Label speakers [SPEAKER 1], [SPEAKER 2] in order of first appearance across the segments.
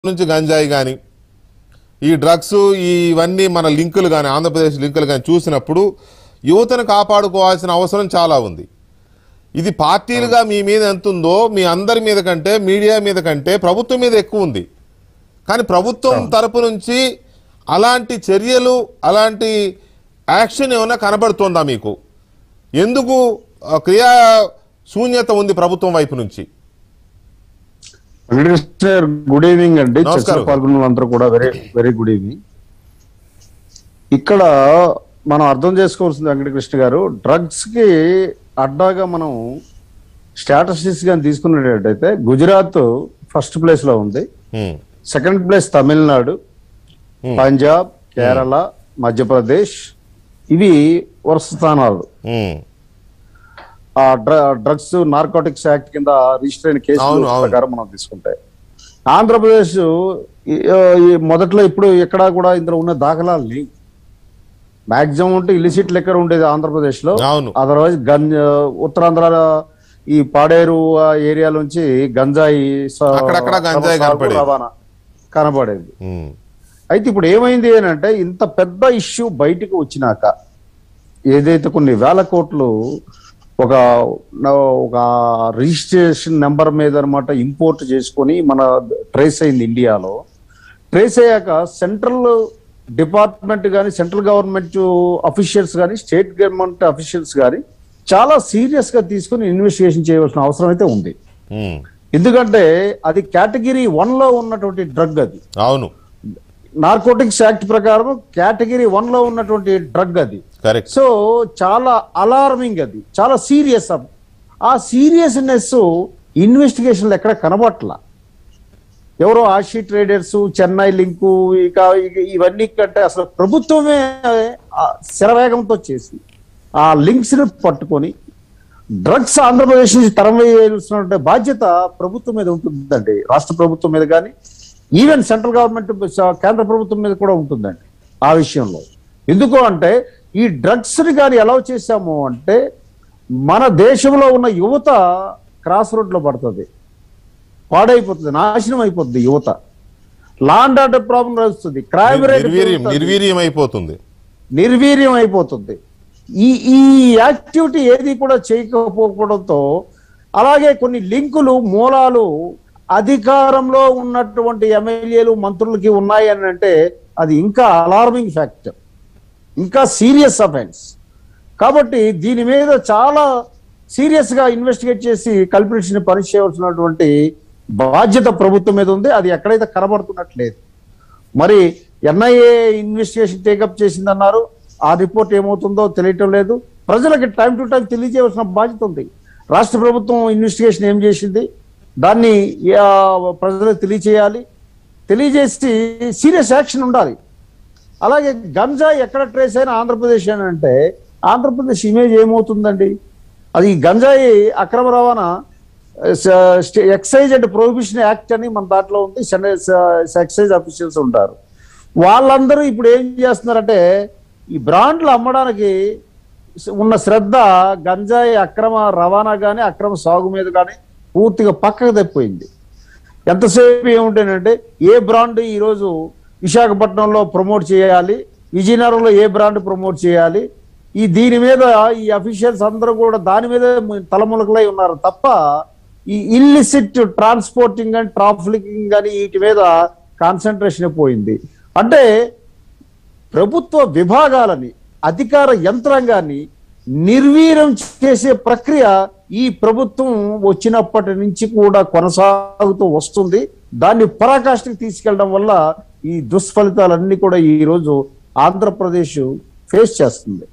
[SPEAKER 1] నుంచి గంజాయి కానీ ఈ డ్రగ్స్ ఇవన్నీ మన లింకులు కానీ ఆంధ్రప్రదేశ్ లింకులు కానీ చూసినప్పుడు యువతను కాపాడుకోవాల్సిన అవసరం చాలా ఉంది ఇది పార్టీలుగా మీ మీద ఎంత ఉందో మీ అందరి మీద కంటే మీడియా మీద కంటే ప్రభుత్వం మీద ఎక్కువ ఉంది కానీ ప్రభుత్వం తరపు నుంచి అలాంటి చర్యలు అలాంటి యాక్షన్ ఏమైనా కనబడుతోందా మీకు ఎందుకు ఆ, క్రియా శూన్యత ఉంది ప్రభుత్వం వైపు నుంచి
[SPEAKER 2] వెంకటకృష్ణ గారు గుడ్ ఈవినింగ్ అండి
[SPEAKER 1] నమస్కారం.
[SPEAKER 2] చర్చలో పాల్గొన్న వాళ్ళందరూ కూడా వెరీ వెరీ గుడ్ ఈవినింగ్ ఇక్కడ మనం అర్థం చేసుకోవాల్సింది వెంకటకృష్ణ గారు డ్రగ్స్ కి అడ్డాగా మనం స్టాటిస్టిక్స్ కానీ తీసుకున్నట్టయితే గుజరాత్ ఫస్ట్ ప్లేస్ లో ఉంది
[SPEAKER 1] హ్మ్.
[SPEAKER 2] సెకండ్ ప్లేస్ తమిళనాడు పంజాబ్ కేరళ మధ్యప్రదేశ్ ఇవి వరుస స్థానాలు
[SPEAKER 1] హ్మ్.
[SPEAKER 2] ఆ డ్రగ్స్ నార్కోటిక్స్ యాక్ట్ కింద రిజిస్టర్ అయిన కేసు
[SPEAKER 1] అవును, అవును.
[SPEAKER 2] ప్రకారం మనం తీసుకుంటే ఆంధ్రప్రదేశ్ ఈ- ఈ మొదట్లో ఇప్పుడు ఎక్కడా కూడా ఇందులో ఉన్న దాఖలాలు లేవు మాక్సిమం ఉంటే ఇలిసిట్ లెక్కర్ ఉండేది ఆంధ్రప్రదేశ్ లో
[SPEAKER 1] అవును
[SPEAKER 2] అదర్వైజ్ గన్ ఉత్తరాంధ్ర ఈ పాడేరు ఆ ఏరియా నుంచి గంజాయి స-
[SPEAKER 1] అక్కడక్కడ గంజాయి
[SPEAKER 2] సాగు
[SPEAKER 1] కనపడేది.
[SPEAKER 2] రవాణా కనపడేది
[SPEAKER 1] హ్మ్.
[SPEAKER 2] అయితే ఇప్పుడు ఏమైంది అని అంటే ఇంత పెద్ద ఇష్యూ బయటికి వచ్చినాక ఏదైతే కొన్ని వేల కోట్లు ఒక న- ఒక రిజిస్ట్రేషన్ నెంబర్ మీద అనమాట ఇంపోర్ట్ చేసుకొని మన ట్రేస్ అయింది ఇండియాలో ట్రేస్ అయ్యాక సెంట్రల్ డిపార్ట్మెంట్ కానీ సెంట్రల్ గవర్నమెంట్ అఫీషియల్స్ కానీ స్టేట్ గవర్నమెంట్ అఫీషియల్స్ కానీ చాలా సీరియస్ గా తీసుకుని ఇన్వెస్టిగేషన్ చేయవలసిన అవసరం అయితే ఉంది
[SPEAKER 1] హ్మ్.
[SPEAKER 2] ఎందుకంటే అది కేటగిరీ వన్ లో ఉన్నటువంటి డ్రగ్ అది
[SPEAKER 1] అవును
[SPEAKER 2] నార్కోటిక్స్ యాక్ట్ ప్రకారం కేటగిరీ వన్ లో ఉన్నటువంటి డ్రగ్ అది
[SPEAKER 1] కరెక్ట్
[SPEAKER 2] సో చాలా అలార్మింగ్ అది చాలా సీరియస్ ఆ సీరియస్నెస్ ఇన్వెస్టిగేషన్లు ఎక్కడ కనబట్ల ఎవరో ఆషి ట్రేడర్స్ చెన్నై లింకు ఇక ఇక ఇవన్నీ కంటే అసలు ప్రభుత్వమే ఆ శరవేగంతో చేసి ఆ లింక్స్ ని పట్టుకొని డ్రగ్స్ ఆంధ్రప్రదేశ్ నుంచి తరవేయాల్సిన బాధ్యత ప్రభుత్వం మీద ఉంటుందండి రాష్ట్ర ప్రభుత్వం మీద కానీ ఈవెన్ సెంట్రల్ గవర్నమెంట్ స- కేంద్ర ప్రభుత్వం మీద కూడా ఉంటుందండి ఆ విషయంలో ఎందుకు అంటే ఈ డ్రగ్స్ ని కానీ ఎలా చేశాము అంటే మన దేశంలో ఉన్న యువత క్రాస్ రోడ్ లో పడుతుంది పాడైపోతుంది నాశనం అయిపోతుంది యువత లాండ్ ఆర్డర్ ప్రాబ్లం వస్తుంది క్రైమ్ రేట్
[SPEAKER 1] నిర్వీర్యం నిర్వీర్యం అయిపోతుంది
[SPEAKER 2] నిర్వీర్యం అయిపోతుంది ఈ ఈ యాక్టివిటీ ఏది కూడా చేయకపోవడంతో అలాగే కొన్ని లింకులు మూలాలు అధికారంలో ఉన్నటువంటి ఎమ్మెల్యేలు మంత్రులకి ఉన్నాయి అని అంటే అది ఇంకా అలార్మింగ్ ఫ్యాక్టర్ ఇంకా సీరియస్ అఫెన్స్ కాబట్టి దీని మీద చాలా సీరియస్ గా ఇన్వెస్టిగేట్ చేసి కల్పిట్స్ ని పనిష్ చేయవలసినటువంటి బాధ్యత ప్రభుత్వం మీద ఉంది అది ఎక్కడైతే కనబడుతున్నట్లేదు మరి ఎన్ఐఏ ఇన్వెస్టిగేషన్ టేకప్ చేసిందన్నారు ఆ రిపోర్ట్ ఏమవుతుందో తెలియటం లేదు ప్రజలకి టైం టు టైం తెలియజేయవలసిన బాధ్యత ఉంది రాష్ట్ర ప్రభుత్వం ఇన్వెస్టిగేషన్ ఏం చేసింది దాన్ని ఆ, ప్రజలకు తెలియచేయాలి తెలియజేసి సీరియస్ యాక్షన్ ఉండాలి అలాగే గంజా ఎక్కడ ట్రేస్ అయినా ఆంధ్రప్రదేశ్ అని అంటే ఆంధ్రప్రదేశ్ ఇమేజ్ ఏమవుతుందండి అది ఈ గంజాయి అక్రమ రవాణా స- ఎక్సైజ్ అండ్ ప్రొహిబిషన్ యాక్ట్ అని మన దాంట్లో ఉంది సెన- స- ఎక్సైజ్ ఆఫీషియల్స్ ఉంటారు వాళ్ళందరూ ఇప్పుడు ఏం చేస్తున్నారంటే ఈ బ్రాండ్లు అమ్మడానికి ఉన్న శ్రద్ధ గంజాయి అక్రమ రవాణా కానీ అక్రమ సాగు మీద కానీ పూర్తిగా పక్కకు తప్పిపోయింది ఎంతసేపు ఏముంటేనంటే ఏ బ్రాండ్ ఈరోజు విశాఖపట్నంలో ప్రమోట్ చేయాలి విజయనగరంలో ఏ బ్రాండ్ ప్రమోట్ చేయాలి ఈ దీని మీద ఈ అఫీషియల్స్ అందరూ కూడా దాని మీద తలములకలై ఉన్నారు తప్ప ఈ ఇల్లిసిట్ ట్రాన్స్పోర్టింగ్ అండ్ ట్రాఫికింగ్ కానీ వీటి మీద కాన్సన్ట్రేషన్ పోయింది అంటే ప్రభుత్వ విభాగాలని అధికార యంత్రాంగాన్ని నిర్వీర్యం చేసే ప్రక్రియ ఈ ప్రభుత్వం వచ్చినప్పటి నుంచి కూడా కొనసాగుతూ వస్తుంది దాన్ని పరాకాష్ఠకి తీసుకెళ్ళడం వల్ల ఈ దుష్ఫలితాలన్నీ కూడా ఈ రోజు ఆంధ్రప్రదేశ్ ఫేస్ చేస్తుంది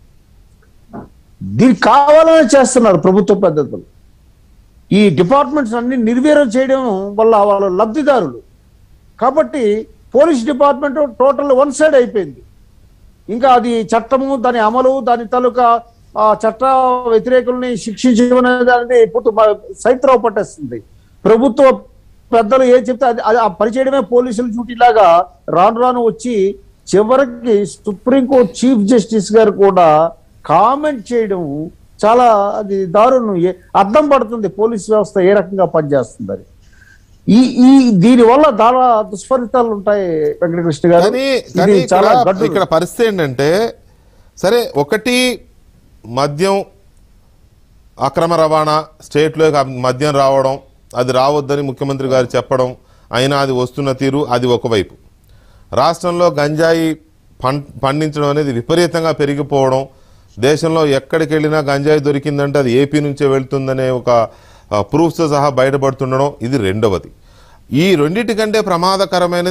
[SPEAKER 2] దీనికి కావాలనే చేస్తున్నారు ప్రభుత్వ పద్ధతులు ఈ డిపార్ట్మెంట్స్ అన్ని నిర్వీర్యం చేయడం వల్ల వాళ్ళ లబ్ధిదారులు కాబట్టి police department total one side అయిపోయింది ఇంకా అది చట్టము దాని అమలు దాని తాలూకా ఆ చట్ట వ్యతిరేకుల్ని శిక్షించడం అనేది ఇప్పుడు సైత్రావు పట్టేస్తుంది ప్రభుత్వ పెద్దలు ఏం చెప్తే అది అది ఆ పని చేయడమే పోలీసుల డ్యూటీ లాగా రాను రాను వచ్చి చివరికి సుప్రీంకోర్టు చీఫ్ జస్టిస్ గారు కూడా కామెంట్ చేయడం చాలా అది దారుణం ఏ- అర్థం పడుతుంది పోలీస్ వ్యవస్థ ఏ రకంగా పనిచేస్తుంది ఈ ఈ దీని వల్ల చాలా దుష్ఫలితాలు ఉంటాయి వెంకటకృష్ణ గారు
[SPEAKER 1] కానీ
[SPEAKER 2] ఇది
[SPEAKER 1] కానీ
[SPEAKER 2] చాలా
[SPEAKER 1] ఇక్కడ
[SPEAKER 2] గడ్డు
[SPEAKER 1] ఇక్కడ పరిస్థితి ఏంటంటే సరే ఒకటి మద్యం అక్రమ రవాణా స్టేట్లోకి ఆ మద్యం రావడం అది రావద్దని ముఖ్యమంత్రి గారు చెప్పడం అయినా అది వస్తున్న తీరు అది ఒకవైపు రాష్ట్రంలో గంజాయి పం పండించడం అనేది విపరీతంగా పెరిగిపోవడం దేశంలో ఎక్కడికి వెళ్ళినా గంజాయి దొరికిందంటే అది ఏపీ నుంచే వెళ్తుందనే ఒక ప్రూఫ్స్తో సహా బయటపడుతుండడం ఇది రెండవది ఈ రెండిటికంటే ప్రమాదకరమైన